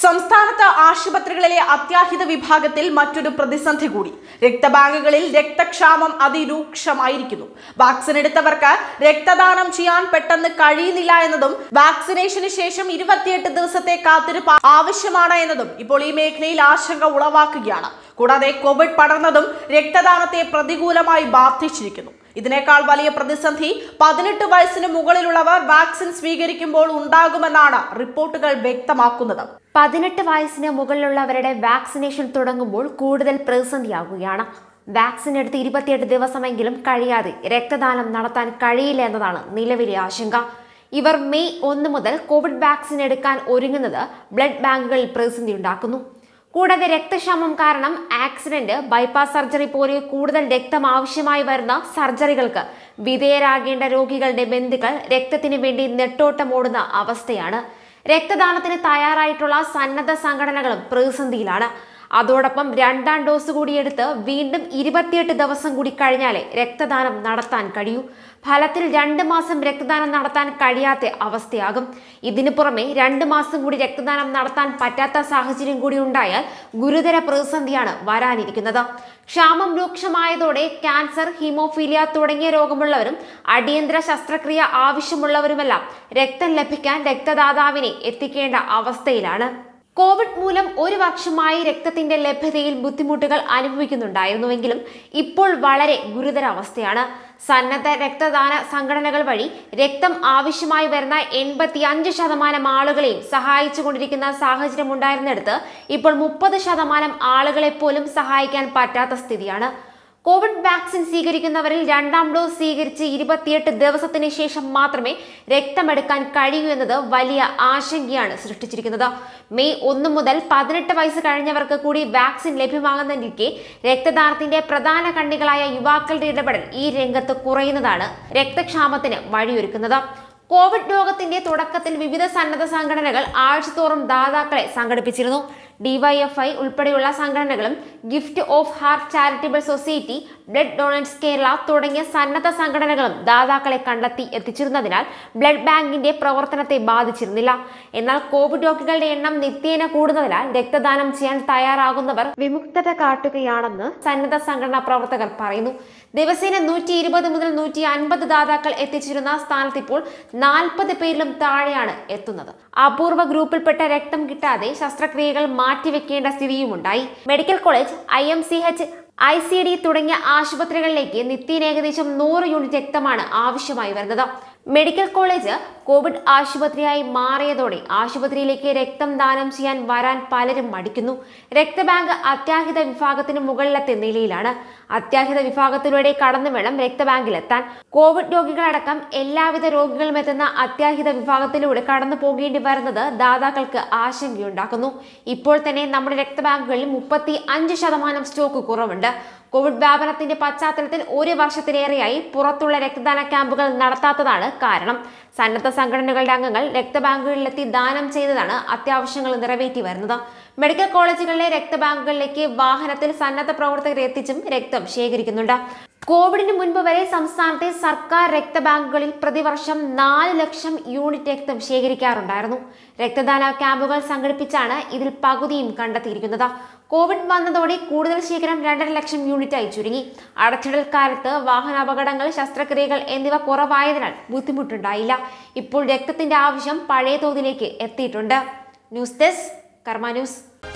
സംസ്ഥാനത്ത് ആശുപത്രികളിലെ അത്യാഹിത വിഭാഗത്തിൽ മറ്റൊരു പ്രതിസന്ധി കൂടി രക്തബാങ്കുകളിൽ രക്തക്ഷാമം അതിരൂക്ഷമായിരിക്കുന്നു വാക്സിൻ എടുത്തവർക്ക് രക്തദാനം ചെയ്യാൻ പെട്ടെന്ന് കഴിയുന്നില്ല എന്നതും വാക്സിനേഷന് ശേഷം ഇരുപത്തിയെട്ട് ദിവസത്തെ കാത്തിരിപ്പ് ആവശ്യമാണ് എന്നതും ഇപ്പോൾ ഈ മേഖലയിൽ ആശങ്ക ഉളവാക്കുകയാണ് കൂടാതെ കോവിഡ് പടർന്നതും രക്തദാനത്തെ പ്രതികൂലമായി ബാധിച്ചിരിക്കുന്നു ഇതിനേക്കാൾ വലിയ പ്രതിസന്ധി പതിനെട്ട് വയസ്സിന് മുകളിലുള്ളവർ വാക്സിൻ സ്വീകരിക്കുമ്പോൾ ഉണ്ടാകുമെന്നാണ് റിപ്പോർട്ടുകൾ വ്യക്തമാക്കുന്നത് പതിനെട്ട് വയസ്സിന് മുകളിലുള്ളവരുടെ വാക്സിനേഷൻ തുടങ്ങുമ്പോൾ കൂടുതൽ പ്രതിസന്ധിയാകുകയാണ് വാക്സിൻ എടുത്ത് ഇരുപത്തിയെട്ട് ദിവസമെങ്കിലും കഴിയാതെ രക്തദാനം നടത്താൻ കഴിയില്ല എന്നതാണ് നിലവിലെ ആശങ്ക ഇവർ മെയ് ഒന്ന് മുതൽ കോവിഡ് വാക്സിൻ എടുക്കാൻ ഒരുങ്ങുന്നത് ബ്ലഡ് ബാങ്കുകളിൽ പ്രതിസന്ധി ഉണ്ടാക്കുന്നു കൂടാതെ രക്തക്ഷാമം കാരണം ആക്സിഡന്റ് ബൈപ്പാസ് സർജറി പോലെ കൂടുതൽ രക്തം ആവശ്യമായി വരുന്ന സർജറികൾക്ക് വിധേയരാകേണ്ട രോഗികളുടെ ബന്ധുക്കൾ രക്തത്തിന് വേണ്ടി നെട്ടോട്ടമോടുന്ന അവസ്ഥയാണ് രക്തദാനത്തിന് തയ്യാറായിട്ടുള്ള സന്നദ്ധ സംഘടനകളും പ്രതിസന്ധിയിലാണ് അതോടൊപ്പം രണ്ടാം ഡോസ് കൂടി എടുത്ത് വീണ്ടും ഇരുപത്തിയെട്ട് ദിവസം കൂടി കഴിഞ്ഞാലേ രക്തദാനം നടത്താൻ കഴിയൂ ഫലത്തിൽ രണ്ട് മാസം രക്തദാനം നടത്താൻ കഴിയാത്ത അവസ്ഥയാകും ഇതിനു പുറമെ രണ്ട് മാസം കൂടി രക്തദാനം നടത്താൻ പറ്റാത്ത സാഹചര്യം കൂടി ഉണ്ടായാൽ ഗുരുതര പ്രതിസന്ധിയാണ് വരാനിരിക്കുന്നത് ക്ഷാമം രൂക്ഷമായതോടെ ക്യാൻസർ ഹീമോഫീലിയ തുടങ്ങിയ രോഗമുള്ളവരും അടിയന്തര ശസ്ത്രക്രിയ ആവശ്യമുള്ളവരുമെല്ലാം രക്തം ലഭിക്കാൻ രക്തദാതാവിനെ എത്തിക്കേണ്ട അവസ്ഥയിലാണ് കോവിഡ് മൂലം ഒരു വർഷമായി രക്തത്തിന്റെ ലഭ്യതയിൽ ബുദ്ധിമുട്ടുകൾ അനുഭവിക്കുന്നുണ്ടായിരുന്നുവെങ്കിലും ഇപ്പോൾ വളരെ ഗുരുതരാവസ്ഥയാണ് സന്നദ്ധ രക്തദാന സംഘടനകൾ വഴി രക്തം ആവശ്യമായി വരുന്ന എൺപത്തി അഞ്ച് ശതമാനം ആളുകളെയും സഹായിച്ചുകൊണ്ടിരിക്കുന്ന സാഹചര്യം ഉണ്ടായിരുന്നിടത്ത് ഇപ്പോൾ മുപ്പത് ശതമാനം ആളുകളെ പോലും സഹായിക്കാൻ പറ്റാത്ത സ്ഥിതിയാണ് കോവിഡ് വാക്സിൻ സ്വീകരിക്കുന്നവരിൽ രണ്ടാം ഡോസ് സ്വീകരിച്ച് ഇരുപത്തിയെട്ട് ദിവസത്തിന് ശേഷം മാത്രമേ രക്തമെടുക്കാൻ കഴിയൂ എന്നത് വലിയ ആശങ്കയാണ് സൃഷ്ടിച്ചിരിക്കുന്നത് മെയ് ഒന്ന് മുതൽ പതിനെട്ട് വയസ്സ് കഴിഞ്ഞവർക്ക് കൂടി വാക്സിൻ ലഭ്യമാകുന്നതിരിക്കെ രക്തദാനത്തിന്റെ പ്രധാന കണ്ണികളായ യുവാക്കളുടെ ഇടപെടൽ ഈ രംഗത്ത് കുറയുന്നതാണ് രക്തക്ഷാമത്തിന് വഴിയൊരുക്കുന്നത് കോവിഡ് രോഗത്തിന്റെ തുടക്കത്തിൽ വിവിധ സന്നദ്ധ സംഘടനകൾ ആഴ്ചതോറും ദാതാക്കളെ സംഘടിപ്പിച്ചിരുന്നു ഡിവൈഎഫ്ഐ ഉൾപ്പെടെയുള്ള സംഘടനകളും gift of heart charitable society blood donates Kerala തുടങ്ങിയ സന്നദ്ധ സംഘടനകളും ദാതാക്കളെ കണ്ടെത്തി എത്തിച്ചിരുന്നതിനാൽ ബ്ലഡ് ബാങ്കിന്റെ പ്രവർത്തനത്തെ ബാധിച്ചിരുന്നില്ല എന്നാൽ കോവിഡ് രോഗികളുടെ എണ്ണം നിത്യേന കൂടുന്നതിനാൽ രക്തദാനം ചെയ്യാൻ തയ്യാറാകുന്നവർ വിമുക്തത കാട്ടുകയാണെന്ന് സന്നദ്ധ സംഘടനാ പ്രവർത്തകർ പറയുന്നു ദിവസേന നൂറ്റി ഇരുപത് മുതൽ നൂറ്റി അൻപത് ദാതാക്കൾ എത്തിച്ചിരുന്ന സ്ഥാനത്ത് ഇപ്പോൾ നാൽപ്പത് പേരിലും താഴെയാണ് എത്തുന്നത് അപൂർവ ഗ്രൂപ്പിൽപ്പെട്ട രക്തം കിട്ടാതെ ശസ്ത്രക്രിയകൾ മാറ്റിവെക്കേണ്ട സ്ഥിതിയുമുണ്ടായി medical college I M C H I C D തുടങ്ങിയ ആശുപത്രികളിലേക്ക് നിത്യേന ഏകദേശം നൂറ് യൂണിറ്റ് രക്തമാണ് ആവശ്യമായി വരുന്നത് മെഡിക്കൽ കോളേജ് കോവിഡ് ആശുപത്രിയായി മാറിയതോടെ ആശുപത്രിയിലേക്ക് രക്തം ദാനം ചെയ്യാൻ വരാൻ പലരും മടിക്കുന്നു രക്തബാങ്ക് അത്യാഹിത വിഭാഗത്തിന് മുകളിലത്തെ നിലയിലാണ് അത്യാഹിത വിഭാഗത്തിലൂടെ കടന്നു വേണം രക്തബാങ്കിലെത്താൻ കോവിഡ് രോഗികളടക്കം എല്ലാവിധ രോഗികളും എത്തുന്ന അത്യാഹിത വിഭാഗത്തിലൂടെ കടന്നു പോകേണ്ടി വരുന്നത് ദാതാക്കൾക്ക് ആശങ്കയുണ്ടാക്കുന്നു ഇപ്പോൾ തന്നെ നമ്മുടെ രക്തബാങ്കുകളിൽ മുപ്പത്തി അഞ്ച് ശതമാനം സ്റ്റോക്ക് കുറവുണ്ട് കോവിഡ് വ്യാപനത്തിന്റെ പശ്ചാത്തലത്തിൽ ഒരു വർഷത്തിലേറെയായി പുറത്തുള്ള രക്തദാന ക്യാമ്പുകൾ നടത്താത്തതാണ് കാരണം സന്നദ്ധ സംഘടനകളുടെ അംഗങ്ങൾ രക്തബാങ്കുകളിലെത്തി ദാനം ചെയ്തതാണ് അത്യാവശ്യങ്ങൾ നിറവേറ്റി വരുന്നത് മെഡിക്കൽ കോളേജുകളിലെ രക്തബാങ്കുകളിലേക്ക് വാഹനത്തിൽ സന്നദ്ധ പ്രവർത്തകരെ എത്തിച്ചും രക്തം ശേഖരിക്കുന്നുണ്ട് കോവിഡിന് മുൻപ് വരെ സംസ്ഥാനത്തെ സർക്കാർ രക്തബാങ്കുകളിൽ പ്രതിവർഷം നാല് ലക്ഷം യൂണിറ്റ് രക്തം ശേഖരിക്കാറുണ്ടായിരുന്നു രക്തദാന ക്യാമ്പുകൾ സംഘടിപ്പിച്ചാണ് ഇതിൽ പകുതിയും കണ്ടെത്തിയിരിക്കുന്നത് കോവിഡ് വന്നതോടെ കൂടുതൽ ശേഖരം രണ്ടര ലക്ഷം യൂണിറ്റായി ചുരുങ്ങി അടച്ചിടൽ കാലത്ത് വാഹനാപകടങ്ങൾ ശസ്ത്രക്രിയകൾ എന്നിവ കുറവായതിനാൽ ബുദ്ധിമുട്ടുണ്ടായില്ല ഇപ്പോൾ രക്തത്തിന്റെ ആവശ്യം പഴയ തോതിലേക്ക് എത്തിയിട്ടുണ്ട് ന്യൂസ് ഡെസ്ക് കർമ്മ ന്യൂസ്